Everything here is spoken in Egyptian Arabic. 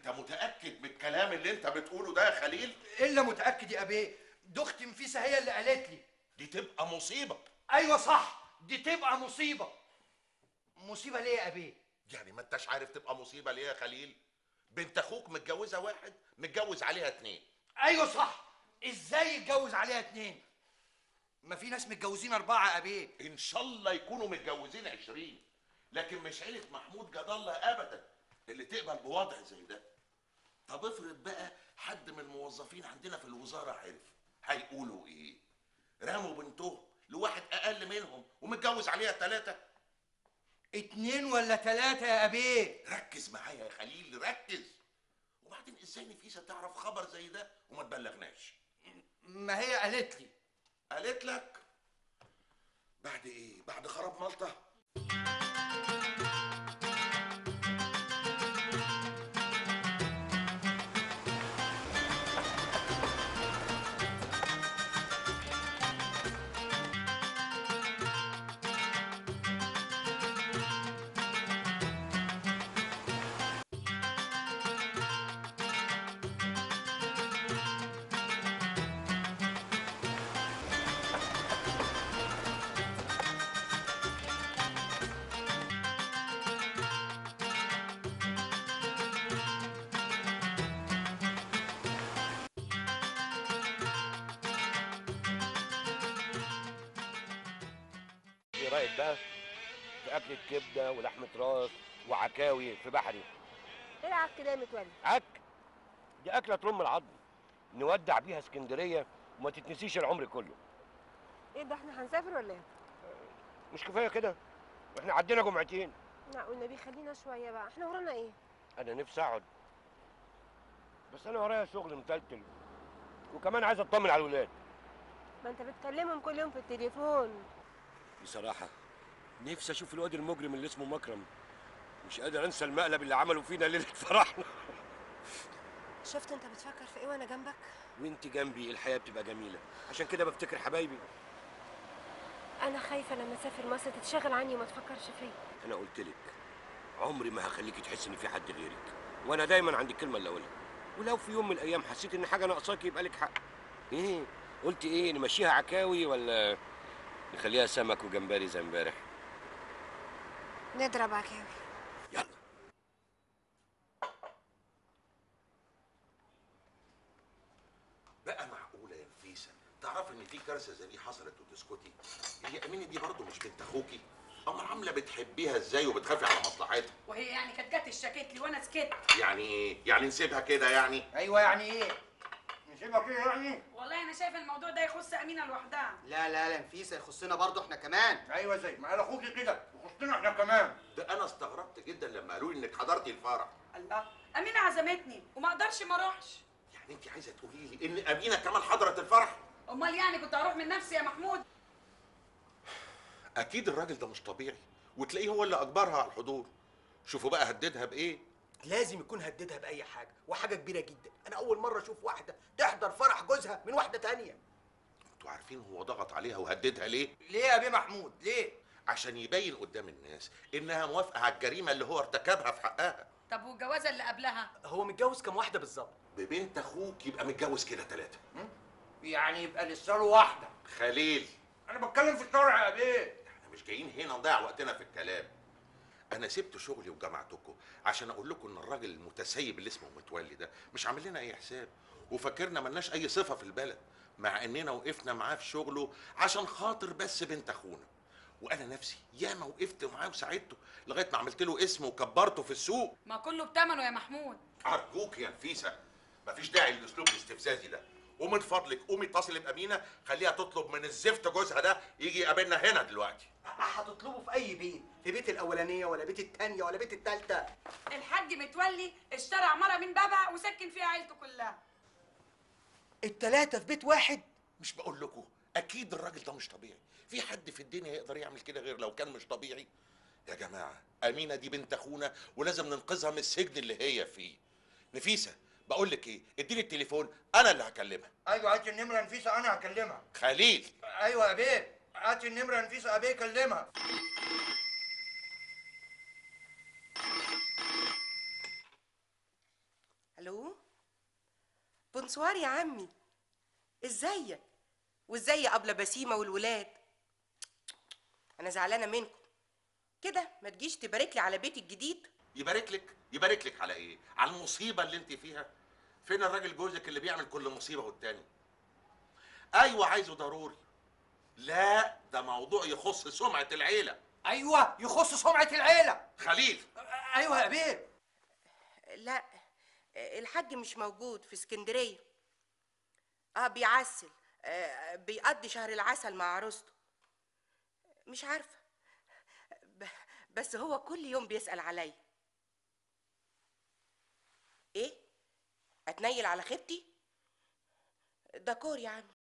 متاكد من الكلام اللي انت بتقوله ده يا خليل الا متاكد يا ابي دختي نفيسه هي اللي قالت لي دي تبقى مصيبه ايوه صح دي تبقى مصيبه مصيبه ليه يا ابي يعني ما انتش عارف تبقى مصيبه ليه يا خليل بنت اخوك متجوزه واحد متجوز عليها اتنين ايوه صح ازاي يتجوز عليها اتنين ما في ناس متجوزين اربعه يا ابي ان شاء الله يكونوا متجوزين عشرين لكن مش عيله محمود جد الله ابدا اللي تقبل بوضع زي ده طب افرض بقى حد من الموظفين عندنا في الوزاره عرف هيقولوا ايه رموا بنتهم لواحد اقل منهم ومتجوز عليها ثلاثه اتنين ولا تلاتة يا ابي ركز معايا يا خليل ركز وبعدين ازاي نفيسه تعرف خبر زي ده وما تبلغناش ما هي قالت لي قالت لك بعد ايه بعد خراب مالطه ايه رايك بقى في اكله كبده ولحمه راس وعكاوي في بحري ايه العك كده يا متولي عك دي اكله ترم العظم نودع بيها اسكندريه وما تتنسيش العمر كله ايه ده احنا هنسافر ولا ايه مش كفايه كده واحنا عدينا جمعتين لا والنبي خلينا شويه بقى احنا ورانا ايه انا نفسي اقعد بس انا ورايا شغل متلتل وكمان عايز اطمن على الولاد ما انت بتكلمهم كل يوم في التليفون بصراحه نفسي اشوف الواد المجرم اللي اسمه مكرم مش قادر انسى المقلب اللي عمله فينا ليله فرحنا شفت انت بتفكر في ايه وانا جنبك وانت جنبي الحياه بتبقى جميله عشان كده بفتكر حبايبي انا خايفه لما اسافر مصر تتشغل عني وما تفكرش فيا انا قلت لك عمري ما هخليكي تحس ان في حد غيرك وانا دايما عندي الكلمه اللي اقولها ولو في يوم من الايام حسيت ان حاجه ناقصاكي يبقى لك حق ايه قلت ايه نمشيها عكاوي ولا نخليها سمك وجمبري زي امبارح نضرب عكاوي يلا بقى معقوله يا نفيسه تعرف ان في كارثه زي دي حصلت وتسكتي هي امينه دي برضه مش بنت اخوكي امال عامله بتحبيها ازاي وبتخافي على مصلحتها وهي يعني كانت جت اشتكت لي وانا سكت يعني ايه يعني نسيبها كده يعني ايوه يعني ايه نسيبها كده يعني والله انا شايفه الموضوع ده يخص امينه لوحدها لا لا لا نفيسه يخصنا برضه احنا كمان ايوه زي ما قال اخوكي كده يخصنا احنا كمان ده انا استغربت جدا لما قالوا لي انك حضرتي الفرح الله امينه عزمتني وما اقدرش ما اروحش يعني انت عايزه تقولي لي ان امينه كمان حضرت الفرح امال يعني كنت هروح من نفسي يا محمود اكيد الراجل ده مش طبيعي وتلاقيه هو اللي اجبرها على الحضور شوفوا بقى هددها بايه لازم يكون هددها باي حاجه وحاجه كبيره جدا انا اول مره اشوف واحده تحضر فرح جوزها من واحده تانية انتوا عارفين هو ضغط عليها وهددها ليه ليه يا ابي محمود ليه عشان يبين قدام الناس انها موافقه على الجريمه اللي هو ارتكبها في حقها طب والجوازه اللي قبلها هو متجوز كام واحده بالظبط ببنت اخوك يبقى متجوز كده ثلاثه يعني يبقى لسه له واحده خليل انا بتكلم في الشرع يا ابي احنا مش جايين هنا نضيع وقتنا في الكلام انا سبت شغلي وجمعتكم عشان اقول لكم ان الراجل المتسيب اللي اسمه متولي ده مش عامل لنا اي حساب وفاكرنا ملناش اي صفه في البلد مع اننا وقفنا معاه في شغله عشان خاطر بس بنت اخونا وانا نفسي ياما وقفت معاه وساعدته لغايه ما عملت له اسم وكبرته في السوق ما كله بتمنه يا محمود ارجوك يا نفيسه مفيش داعي للاسلوب الاستفزازي ده ومن فضلك قومي اتصلي بامينه خليها تطلب من الزفت جوزها ده يجي يقابلنا هنا دلوقتي هتطلبه في اي بيت في بيت الاولانيه ولا بيت التانية ولا بيت التالتة الحاج متولي اشترى عماره من بابها وسكن فيها عيلته كلها التلاتة في بيت واحد مش بقول لكم اكيد الراجل ده مش طبيعي في حد في الدنيا يقدر يعمل كده غير لو كان مش طبيعي يا جماعه امينه دي بنت اخونا ولازم ننقذها من السجن اللي هي فيه نفيسه بقول لك ايه اديني التليفون انا اللي هكلمها ايوه هات النمره نفيسه انا هكلمها خليل ايوه يا بيه هات النمره نفيسه ابي كلمها بونسوار يا عمي ازيك وازاي ابله بسيمه والولاد انا زعلانه منكم كده ما تجيش تبارك لي على بيتي الجديد يبارك لك يبارك لك على ايه على المصيبه اللي انت فيها فين الراجل جوزك اللي بيعمل كل مصيبه والتاني ايوه عايزه ضروري لا ده موضوع يخص سمعه العيله ايوه يخص سمعه العيله خليل ايوه يا بيه لا الحاج مش موجود في اسكندريه اه بيعسل آه بيقضي شهر العسل مع عروسته مش عارفه ب- بس هو كل يوم بيسال عليا ايه اتنيل على خيبتي ده كور يا عم